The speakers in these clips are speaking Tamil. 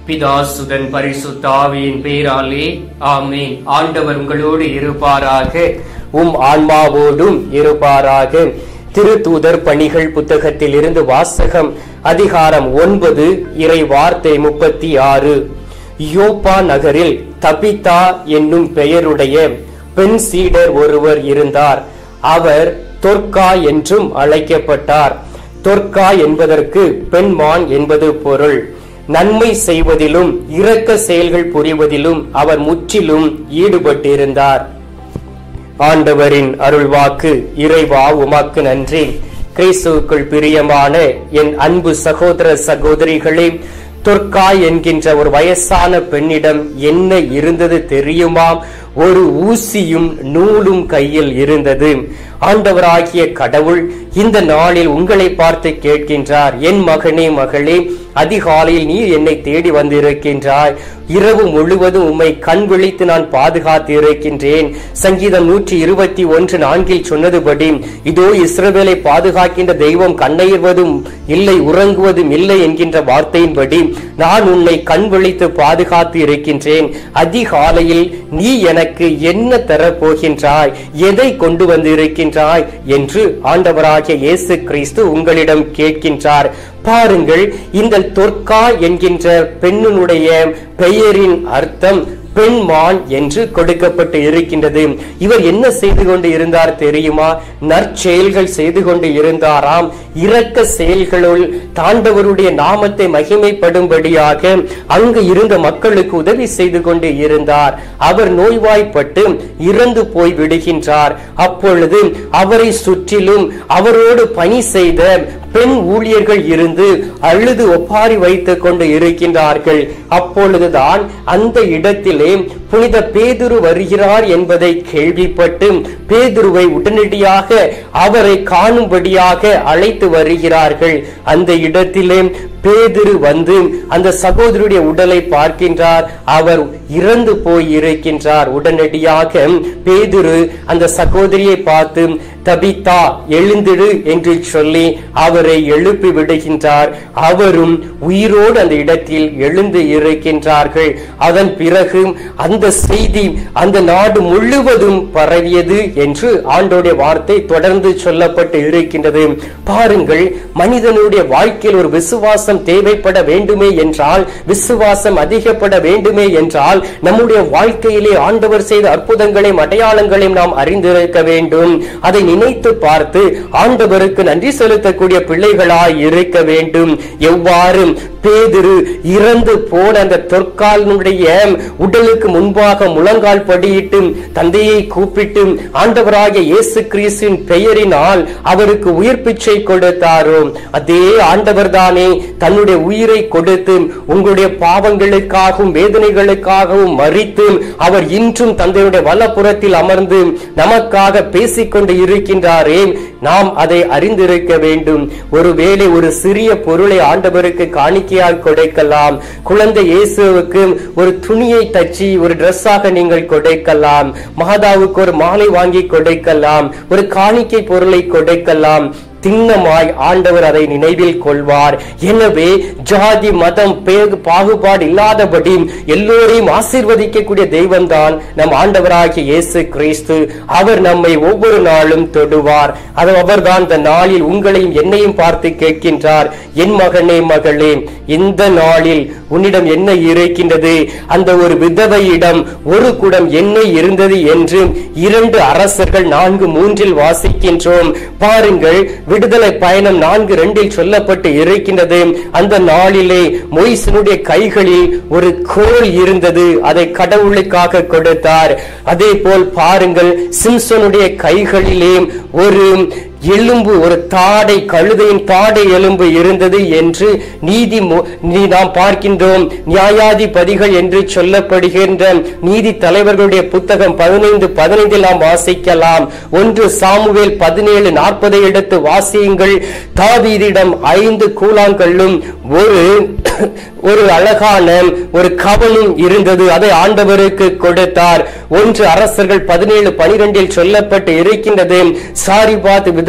பிதாசுதன் பரிசுத்தாவியின் பேராலே ஆமேன் ஆண்டவர் உங்களோடு இருப்பாராக உம் ஆன்மாவோடும் இருப்பாராக திருத்தூதர் பணிகள் புத்தகத்தில் இருந்து வாசகம் அதிகாரம் ஒன்பது இறை வார்த்தை முப்பத்தி ஆறு யோப்பா நகரில் தபிதா என்னும் பெயருடைய பெண் சீடர் ஒருவர் இருந்தார் அவர் தொர்க்கா என்றும் அழைக்கப்பட்டார் தொர்க்கா என்பதற்கு பெண்மான் என்பது பொருள் நன்மை செய்வதிலும் இரக்க செயல்கள் புரிவதிலும் அவர் முற்றிலும் ஈடுபட்டிருந்தார் ஆண்டவரின் அருள்வாக்கு இறைவா உமக்கு நன்றி கிறிஸ்துவுக்குள் பிரியமான என் அன்பு சகோதர சகோதரிகளே தொர்க்கா என்கின்ற ஒரு வயசான பெண்ணிடம் என்ன இருந்தது தெரியுமாம் ஒரு ஊசியும் நூலும் கையில் இருந்தது ஆண்டவராகிய கடவுள் இந்த நாளில் உங்களை பார்த்து கேட்கின்றார் என் மகனே மகளே அதிகாலையில் நீ என்னை தேடி வந்திருக்கின்றாய் இரவு முழுவதும் உம்மை கண் விழித்து நான் பாதுகாத்து இருக்கின்றேன் சங்கீதம் நூற்றி இருபத்தி ஒன்று நான்கில் சொன்னதுபடி இதோ இஸ்ரவேலை பாதுகாக்கின்ற தெய்வம் கண்ணெயர்வதும் இல்லை உறங்குவதும் இல்லை என்கின்ற வார்த்தையின்படி நான் உன்னை கண் விழித்து பாதுகாத்து இருக்கின்றேன் அதிகாலையில் நீ எனக்கு என்ன தரப் போகின்றாய் எதை கொண்டு வந்து இருக்கின்றாய் என்று ஆண்டவராகிய இயேசு கிறிஸ்து உங்களிடம் கேட்கின்றார் பாருங்கள் இந்த தொர்க்கா என்கின்ற பெண்ணினுடைய பெயரின் அர்த்தம் பெண்மான் என்று கொடுக்கப்பட்டு இருக்கின்றது இவர் என்ன செய்து கொண்டு இருந்தார் தெரியுமா நற்செயல்கள் செய்து கொண்டு இருந்தாராம் இரக்க செயல்களுள் தாண்டவருடைய நாமத்தை மகிமைப்படும்படியாக அங்கு இருந்த மக்களுக்கு உதவி செய்து கொண்டு இருந்தார் அவர் நோய்வாய்ப்பட்டு இறந்து போய் விடுகின்றார் அப்பொழுது அவரை சுற்றிலும் அவரோடு பணி செய்த பெண் ஊழியர்கள் இருந்து அழுது ஒப்பாரி வைத்துக் கொண்டு இருக்கின்றார்கள் அப்பொழுதுதான் அந்த இடத்திலே புனித பேதுரு வருகிறார் என்பதை கேள்விப்பட்டு பேதுருவை உடனடியாக அவரை காணும்படியாக அழைத்து வருகிறார்கள் அந்த இடத்திலே பேதிரு வந்து அந்த சகோதரியுடைய உடலை பார்க்கின்றார் அவர் இறந்து போய் இருக்கின்றார் உடனடியாக பேதுரு அந்த சகோதரியை பார்த்து தபித்தா எழுந்திடு என்று சொல்லி அவரை எழுப்பி விடுகின்றார் அவரும் உயிரோடு அந்த இடத்தில் எழுந்து இருக்கின்றார்கள் அதன் பிறகு அந்த செய்தி அந்த நாடு முழுவதும் பரவியது என்று ஆண்டோடைய வார்த்தை தொடர்ந்து சொல்லப்பட்டு இருக்கின்றது பாருங்கள் மனிதனுடைய வாழ்க்கையில் ஒரு விசுவாசம் தேவைப்பட வேண்டுமே என்றால் விசுவாசம் அதிகப்பட வேண்டுமே என்றால் நம்முடைய வாழ்க்கையிலே ஆண்டவர் செய்த அற்புதங்களையும் அடையாளங்களையும் நாம் அறிந்திருக்க வேண்டும் அதை நினைத்து பார்த்து ஆண்டவருக்கு நன்றி செலுத்தக்கூடிய பிள்ளைகளாய் இருக்க வேண்டும் எவ்வாறு பேதிரு இறந்து போன அந்த தொற்காலினுடைய உடலுக்கு முன்பாக முழங்கால் படியிட்டு தந்தையை கூப்பிட்டு ஆண்டவராகிய இயேசு கிறிஸ்துவின் பெயரினால் அவருக்கு உயிர் பிச்சை கொடுத்தாரோ அதே ஆண்டவர் தானே தன்னுடைய உயிரை கொடுத்து உங்களுடைய பாவங்களுக்காகவும் வேதனைகளுக்காகவும் மறித்து அவர் இன்றும் தந்தையுடைய வலப்புறத்தில் அமர்ந்து நமக்காக பேசிக்கொண்டு இருக்கின்றாரே நாம் அதை அறிந்திருக்க வேண்டும் ஒருவேளை ஒரு சிறிய பொருளை ஆண்டவருக்கு காணிக்கையாக கொடுக்கலாம் குழந்தை இயேசுவுக்கு ஒரு துணியை தச்சு ஒரு டிரெஸ்ஸாக நீங்கள் கொடுக்கலாம் மாதாவுக்கு ஒரு மாலை வாங்கி கொடுக்கலாம் ஒரு காணிக்கை பொருளை கொடுக்கலாம் திண்ணமாய் ஆண்டவர் அதை நினைவில் கொள்வார் எனவே ஜாதி மதம் பேகு பாகுபாடு இல்லாதபடி எல்லோரையும் ஆசீர்வதிக்கக்கூடிய தெய்வம் தான் நம் ஆண்டவராகிய இயேசு கிறிஸ்து அவர் நம்மை ஒவ்வொரு நாளும் தொடுவார் அது அவர்தான் இந்த நாளில் உங்களையும் என்னையும் பார்த்து கேட்கின்றார் என் மகனே மகளே இந்த நாளில் உன்னிடம் என்ன இருக்கின்றது அந்த ஒரு விதவையிடம் ஒரு குடம் எண்ணெய் இருந்தது என்று இரண்டு அரசர்கள் நான்கு மூன்றில் வாசிக்கின்றோம் பாருங்கள் விடுதலை பயணம் நான்கு ரெண்டில் சொல்லப்பட்டு இருக்கின்றது அந்த நாளிலே மொய்சனுடைய கைகளில் ஒரு கோல் இருந்தது அதை கடவுளுக்காக கொடுத்தார் அதே போல் பாருங்கள் சிம்சனுடைய கைகளிலே ஒரு எலும்பு ஒரு தாடை கழுதையின் தாடை எலும்பு இருந்தது என்று நீதி நீ நாம் பார்க்கின்றோம் நியாயாதிபதிகள் என்று சொல்லப்படுகின்ற நீதி தலைவர்களுடைய புத்தகம் பதினைந்து பதினைந்தில் நாம் வாசிக்கலாம் ஒன்று சாமுவேல் பதினேழு நாற்பதை எடுத்து வாசியுங்கள் தாவீதிடம் ஐந்து கூழாங்கல்லும் ஒரு ஒரு அழகான ஒரு கவலும் இருந்தது அதை ஆண்டவருக்கு கொடுத்தார் ஒன்று அரசர்கள் பதினேழு பனிரெண்டில் சொல்லப்பட்டு இருக்கின்றது சாரிபாத் வித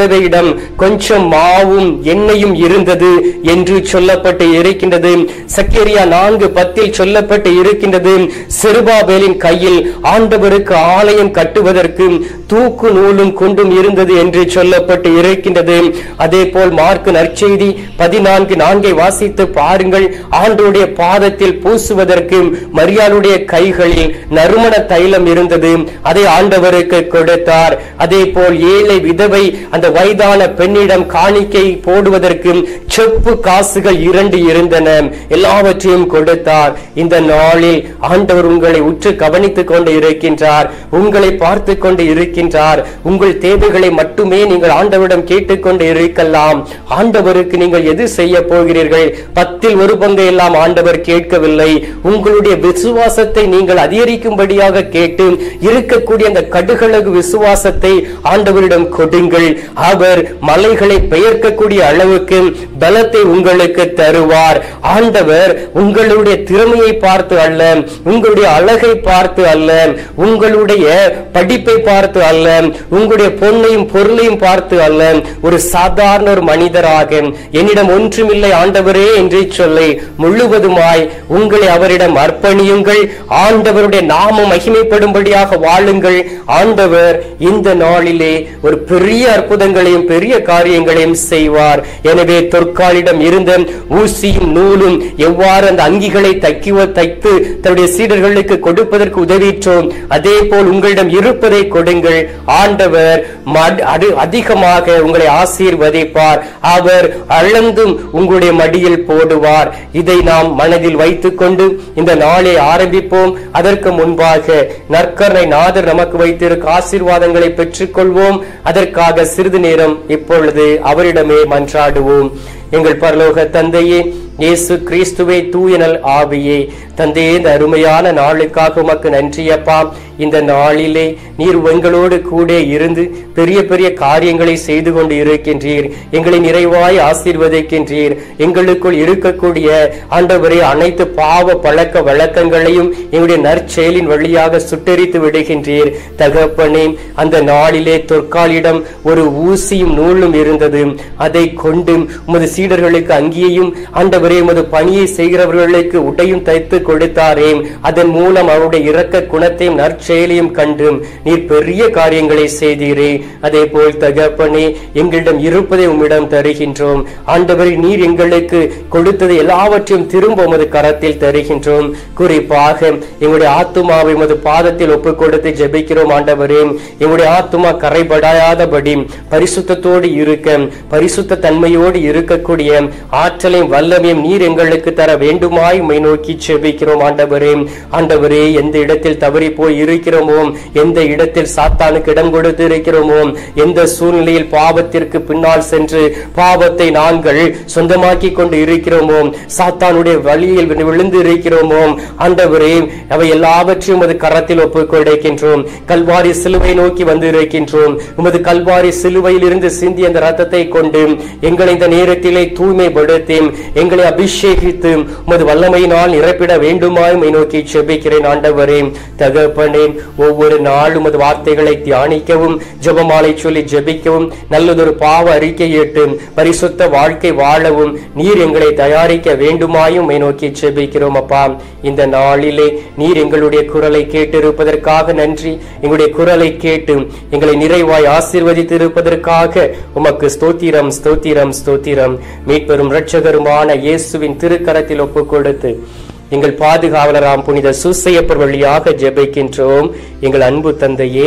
விதவையிடம் கொஞ்சம் மாவும் எண்ணெயும் இருந்தது என்று சொல்லப்பட்டு இருக்கின்றது சக்கேரியா நான்கு பத்தில் சொல்லப்பட்டு இருக்கின்றது செருபாபேலின் கையில் ஆண்டவருக்கு ஆலயம் கட்டுவதற்கு தூக்கு நூலும் கொண்டும் இருந்தது என்று சொல்லப்பட்டு இருக்கின்றது அதே போல் மார்க்கு நற்செய்தி பதினான்கு நான்கை வாசித்து பாருங்கள் ஆண்டோடைய பாதத்தில் பூசுவதற்கு மரியாளுடைய கைகளில் நறுமண தைலம் இருந்தது அதை ஆண்டவருக்கு கொடுத்தார் அதே போல் ஏழை விதவை அந்த வயதான பெண்ணிடம் காணிக்கை போடுவதற்கு செப்பு காசுகள் இரண்டு இருந்தன எல்லாவற்றையும் கொடுத்தார் இந்த நாளில் ஆண்டவர் உங்களை உற்று கவனித்துக் கொண்டு இருக்கின்றார் உங்களை பார்த்து கொண்டு இருக்கின்றார் உங்கள் தேவைகளை மட்டுமே நீங்கள் ஆண்டவரிடம் கேட்டுக்கொண்டு இருக்கலாம் ஆண்டவருக்கு நீங்கள் எது செய்ய போகிறீர்கள் பத்தில் ஒரு பங்கை எல்லாம் ஆண்டவர் கேட்கவில்லை உங்களுடைய விசுவாசத்தை நீங்கள் அதிகரிக்கும்படியாக கேட்டு இருக்கக்கூடிய அந்த கடுகளகு விசுவாசத்தை ஆண்டவரிடம் கொடுங்கள் அவர் மலைகளை பெயர்க்கக்கூடிய அளவுக்கு பலத்தை உங்களுக்கு தருவார் ஆண்டவர் உங்களுடைய திறமையை பார்த்து அல்ல உங்களுடைய அழகை பார்த்து அல்ல உங்களுடைய படிப்பை பார்த்து அல்ல உங்களுடைய பொன்னையும் பொருளையும் பார்த்து அல்ல ஒரு சாதாரண ஒரு மனிதராக என்னிடம் ஒன்றுமில்லை ஆண்டவரே என்று சொல்லி முழுவதுமாய் உங்களை அவரிடம் அர்ப்பணியுங்கள் ஆண்டவருடைய நாமம் மகிமைப்படும்படியாக வாழுங்கள் ஆண்டவர் இந்த நாளிலே ஒரு பெரிய அற்புதங்களையும் பெரிய காரியங்களையும் செய்வார் எனவே தொற்காலிடம் இருந்த ஊசியும் நூலும் எவ்வாறு அந்த அங்கிகளை தைக்குவ தைத்து தன்னுடைய சீடர்களுக்கு கொடுப்பதற்கு உதவிற்றோம் அதே போல் உங்களிடம் இருப்பதை கொடுங்கள் ஆண்டவர் மட்- அடு- அதிகமாக உங்களை ஆசீர்வதிப்பார் அவர் அளந்தும் உங்களுடைய மடியில் போடுவார் இதை நாம் மனதில் வைத்துக் கொண்டு இந்த நாளை ஆரம்பிப்போம் அதற்கு முன்பாக நற்கரணை நாதர் நமக்கு வைத்திருக்க ஆசீர்வாதங்களை பெற்றுக்கொள்வோம் அதற்காக சிறிது நேரம் இப்பொழுது அவரிடமே மன்றாடுவோம் எங்கள் பரலோக தந்தையே இயேசு கிறிஸ்துவே தூயனல் ஆவியே தந்தையே இந்த அருமையான நாளுக்காக உமக்கு நன்றியப்பா இந்த நாளிலே நீர் எங்களோடு கூட இருந்து பெரிய பெரிய காரியங்களை செய்து கொண்டு இருக்கின்றீர் எங்களை நிறைவாய் ஆசீர்வதிக்கின்றீர் எங்களுக்குள் இருக்கக்கூடிய ஆண்டவரே அனைத்து பாவ பழக்க வழக்கங்களையும் எங்களுடைய நற்செயலின் வழியாக சுட்டெரித்து விடுகின்றீர் தகப்பனே அந்த நாளிலே தொற்காலிடம் ஒரு ஊசியும் நூலும் இருந்தது அதை கொண்டு உமது சீடர்களுக்கு அங்கேயும் ஆண்டவரே உமது பணியை செய்கிறவர்களுக்கு உடையும் தைத்து கொடுத்தாரே அதன் மூலம் அவருடைய இரக்க குணத்தையும் நற்செயலையும் கண்டு நீர் பெரிய காரியங்களை செய்தீரே அதே போல் தகப்பனே எங்களிடம் இருப்பதை உம்மிடம் தருகின்றோம் ஆண்டவரே நீர் எங்களுக்கு கொடுத்தது எல்லாவற்றையும் திரும்ப உமது கரத்தில் தருகின்றோம் குறிப்பாக எங்களுடைய ஆத்துமாவை உமது பாதத்தில் ஒப்புக் கொடுத்து ஜெபிக்கிறோம் ஆண்டவரே எங்களுடைய ஆத்துமா கரைபடாதபடி பரிசுத்தத்தோடு இருக்க பரிசுத்த தன்மையோடு இருக்கக்கூடிய ஆற்றலையும் வல்லமையும் நீர் எங்களுக்கு தர வேண்டுமாய் உம்மை நோக்கி செபிக்கிறோம் ஆண்டவரே ஆண்டவரே எந்த இடத்தில் தவறி போய் இருக்கிறோமோ எந்த இடத்தில் சாத்தானுக்கு இடம் கொடுத்து இருக்கிறோமோ எந்த சூழ்நிலையில் பாவத்திற்கு பின்னால் சென்று பாவத்தை நாங்கள் சொந்தமாக்கி கொண்டு இருக்கிறோமோ சாத்தானுடைய வழியில் விழுந்து இருக்கிறோமோ ஆண்டவரே அவை எல்லாவற்றையும் உமது கரத்தில் ஒப்புக் கொடுக்கின்றோம் கல்வாரி சிலுவை நோக்கி வந்து இருக்கின்றோம் உமது கல்வாரி சிலுவையில் இருந்து சிந்திய அந்த ரத்தத்தை கொண்டு எங்களை இந்த நேரத்திலே தூய்மைப்படுத்தி எங்களை அபிஷேகித்து உமது வல்லமையினால் நிரப்பிட வேண்டுமாய் உம்மை நோக்கி செபிக்கிறேன் ஆண்டவரே தகப்பனே ஒவ்வொரு நாளும் உமது வார்த்தைகளை தியானிக்கவும் ஜெபமாலை சொல்லி ஜெபிக்கவும் நல்லதொரு பாவ அறிக்கையிட்டு பரிசுத்த வாழ்க்கை வாழவும் நீர் எங்களை தயாரிக்க வேண்டுமாயும் உம்மை நோக்கி செபிக்கிறோம் அப்பா இந்த நாளிலே நீர் எங்களுடைய குரலை கேட்டிருப்பதற்காக நன்றி எங்களுடைய குரலை கேட்டு எங்களை நிறைவாய் ஆசீர்வதித்து இருப்பதற்காக உமக்கு ஸ்தோத்திரம் ஸ்தோத்திரம் ஸ்தோத்திரம் மீட்பெரும் இரட்சகருமான இயேசுவின் திருக்கரத்தில் ஒப்புக் கொடுத்து எங்கள் பாதுகாவலராம் புனித சூசையப்பர் வழியாக ஜெபிக்கின்றோம் எங்கள் அன்பு தந்தையே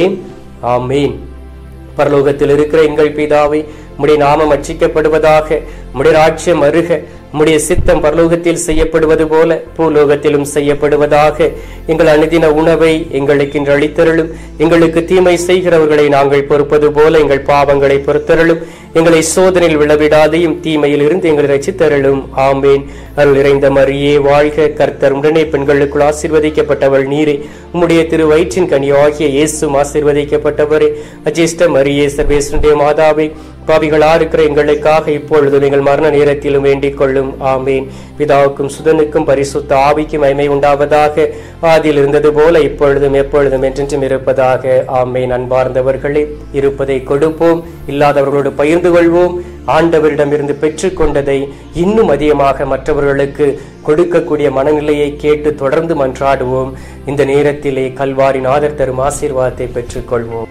ஆமீன் பரலோகத்தில் இருக்கிற எங்கள் பிதாவை உம்முடைய நாமம் அச்சிக்கப்படுவதாக உம்முடைய ராட்சியம் அருக உம்முடைய சித்தம் பரலோகத்தில் செய்யப்படுவது போல பூலோகத்திலும் செய்யப்படுவதாக எங்கள் அனுதின உணவை எங்களுக்கு இன்று அளித்தருளும் எங்களுக்கு தீமை செய்கிறவர்களை நாங்கள் பொறுப்பது போல எங்கள் பாவங்களை பொறுத்தருளும் எங்களை சோதனையில் விழவிடாதையும் தீமையில் இருந்து எங்களை ரசித்தருளும் ஆமேன் அருள் நிறைந்த மரியே வாழ்க கர்த்தர் உடனே பெண்களுக்குள் ஆசீர்வதிக்கப்பட்டவள் நீரே உம்முடைய திரு வயிற்றின் கனி ஆகிய இயேசும் ஆசீர்வதிக்கப்பட்டவரே அஜிஷ்ட மரியே சர்வேசனுடைய மாதாவை பாவிகளா இருக்கிற எங்களுக்காக இப்பொழுது எங்கள் மரண நேரத்திலும் வேண்டிக் கொள்ளும் ஆமேன் பிதாவுக்கும் சுதனுக்கும் பரிசுத்த ஆவிக்கும் மகிமை உண்டாவதாக ஆதியில் இருந்தது போல இப்பொழுதும் எப்பொழுதும் என்றென்றும் இருப்பதாக ஆமேன் அன்பார்ந்தவர்களே இருப்பதை கொடுப்போம் இல்லாதவர்களோடு பகிர்ந்து கொள்வோம் ஆண்டவரிடமிருந்து பெற்றுக்கொண்டதை இன்னும் அதிகமாக மற்றவர்களுக்கு கொடுக்கக்கூடிய மனநிலையை கேட்டு தொடர்ந்து மன்றாடுவோம் இந்த நேரத்திலே கல்வாரின் ஆதர் தரும் ஆசீர்வாதத்தை பெற்றுக்கொள்வோம்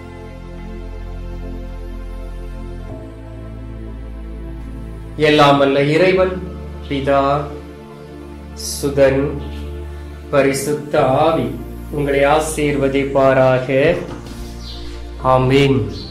எல்லாம் வல்ல இறைவன் பிதா சுதன் பரிசுத்த ஆவி உங்களை ஆசீர்வதிப்பாராக ஆமீன்